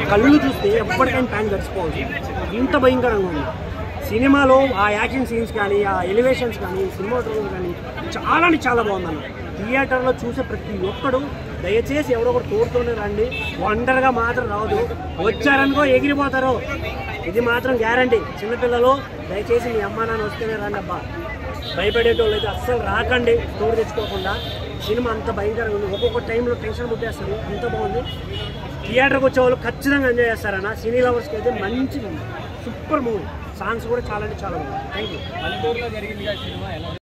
కళ్ళు చూస్తే ఎప్పటికైనా ప్యాన్ గడిచిపోవాలి ఇంత భయంకరంగా ఉంది సినిమాలో ఆ యాక్షన్ సీన్స్ కానీ ఆ ఎలివేషన్స్ కానీ సినిమాటోగ్రఫీ కానీ చాలా అంటే చాలా బాగుందన్న థియేటర్లో చూసే ప్రతి ఒక్కడు దయచేసి ఎవరో ఒకటి తోడుతూనే రండి ఒంటరిగా మాత్రం రావద్దు వచ్చారనుకో ఎగిరిపోతారు ఇది మాత్రం గ్యారంటీ చిన్నపిల్లలు దయచేసి మీ అమ్మా నాన్న వస్తేనే రండి అబ్బా భయపడేటోళ్ళు అయితే అస్సలు రాకండి తోడు తెచ్చుకోకుండా సినిమా అంత భయంకరంగా ఉంది ఒక్కొక్క టైంలో టెన్షన్ ముట్టేస్తుంది అంత బాగుంది థియేటర్కి వచ్చే వాళ్ళు ఖచ్చితంగా ఎంజాయ్ చేస్తారన్న సినీ లవర్స్కి అయితే మంచి సూపర్ మూవీ సాంగ్స్ కూడా చాలా అంటే చాలా బాగుంది థ్యాంక్ యూ పల్లెటూరులో జరిగింది కదా సినిమా ఎలా